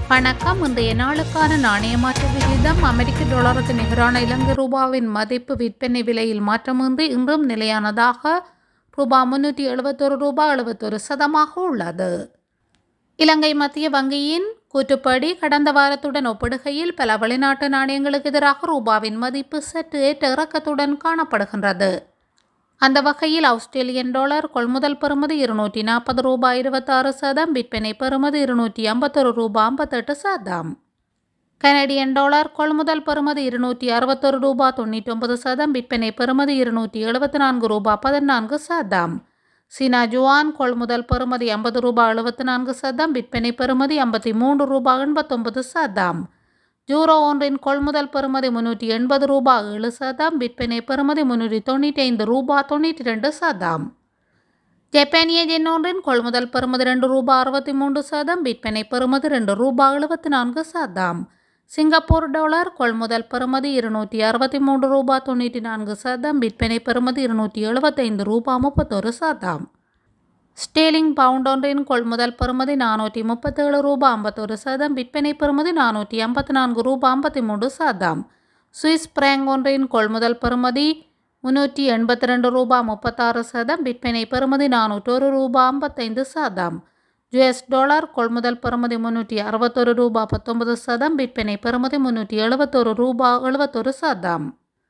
வணக்கம் இன்றைய நாளுக்கான நாணய மாற்று விகிதம் அமெரிக்க டாலருக்கு நிகரான இலங்கை ரூபாவின் மதிப்பு விற்பனை விலையில் மாற்றமின்றி இன்றும் நிலையானதாக ரூபா முன்னூற்றி எழுபத்தொரு ரூபா எழுபத்தொரு சதமாக உள்ளது இலங்கை மத்திய வங்கியின் கூற்றுப்படி கடந்த வாரத்துடன் ஒப்பிடுகையில் பல வெளிநாட்டு நாணயங்களுக்கு எதிராக ரூபாவின் மதிப்பு சற்று ஏற்ற இறக்கத்துடன் காணப்படுகின்றது அந்த வகையில் ஆஸ்திரேலியன் டாலர் கொள்முதல் பெறுமதி இருநூற்றி நாற்பது ரூபாய் இருபத்தாறு சதம் விற்பனை பெறுமதி இருநூற்றி ஐம்பத்தொரு ரூபாய் ஐம்பத்தெட்டு சதம் கனடியன் டாலர் கொள்முதல் பெறுமதி இருநூற்றி அறுபத்தொரு ரூபாய் தொண்ணூற்றொன்பது சதம் விற்பனை பெறுமதி இருநூற்றி எழுபத்தி நான்கு ரூபாய் பதினான்கு சதம் சீனா ஜுவான் கொள்முதல் பெறுமதி ஐம்பது ரூபாய் எழுபத்தி நான்கு சதம் விற்பனை பெறுமதி ஐம்பத்தி மூன்று ரூபாய் எண்பத்தொன்பது சதம் ஜூரோ ஒன்றின் கொள்முதல் பெறுமதி முன்னூற்றி எண்பது ரூபாய் ஏழு சதம் விற்பனை பெறுமதி முன்னூற்றி தொண்ணூற்றி ஐந்து ரூபாய் தொண்ணூற்றி ரெண்டு சதம் ஜப்பானிய ஜென் ஒன்றின் கொள்முதல் பெறுமதி ரெண்டு ரூபாய் அறுபத்தி மூன்று சதம் விற்பனை பெறுமதி ரெண்டு ரூபாய் எழுபத்தி நான்கு சதம் சிங்கப்பூர் டாலர் கொள்முதல் பெறுமதி இருநூற்றி அறுபத்தி மூன்று ரூபாய் தொண்ணூற்றி நான்கு சதம் விற்பனை பெறுமதி இருநூற்றி எழுபத்தைந்து ரூபாய் முப்பத்தொரு சதம் ஸ்டேலிங் பவுண்ட் ஒன்றின் கொள்முதல் பெறுமதி நானூற்றி முப்பத்தேழு ரூபாய் ஐம்பத்தொரு சதம் விற்பனை பெறுமதி நானூற்றி ஐம்பத்தி நான்கு ரூபாய் ஐம்பத்தி மூன்று சதம் சுவிஸ் பிராங்க் ஒன்றின் கொள்முதல் பெறுமதி முன்னூற்றி எண்பத்தி ரெண்டு ரூபாய் முப்பத்தாறு சதம் விற்பனை பெறுமதி நானூற்றொரு ரூபாய் ஐம்பத்தைந்து சதம் யுஎஸ் டாலர் கொள்முதல் பெறுமதி முன்னூற்றி அறுபத்தொரு ரூபாய் பத்தொன்பது சதம் விற்பனை பெறுமதி முன்னூற்றி எழுபத்தொரு ரூபாய் எழுபத்தொரு சதம்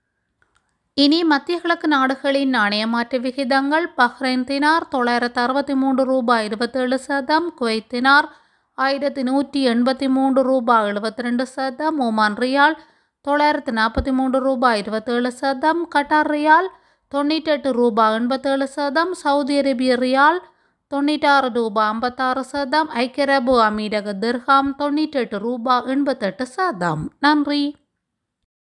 இனி மத்திய கிழக்கு நாடுகளின் நாணய மாற்று விகிதங்கள் பஹ்ரைன் தினார் தொள்ளாயிரத்து அறுபத்தி மூன்று ரூபாய் இருபத்தேழு சதம் குவைத் தினார் ஆயிரத்தி நூற்றி எண்பத்தி மூன்று ரூபாய் எழுபத்தி ரெண்டு சதம் ஓமான் ரியால் தொள்ளாயிரத்து நாற்பத்தி மூன்று ரூபாய் இருபத்தேழு சதம் கட்டார் ரியால் தொண்ணூற்றெட்டு ரூபாய் எண்பத்தேழு சதம் சவுதி அரேபிய ரியால் தொண்ணூറ്റാറ് ரூபாய் ஐம்பத்தாறு சதம் ஐக்கிய அரபு அமீரக திர்ஹாம் தொண்ணூற்றெட்டு ரூபாய் எண்பத்தெட்டு சதம் நன்றி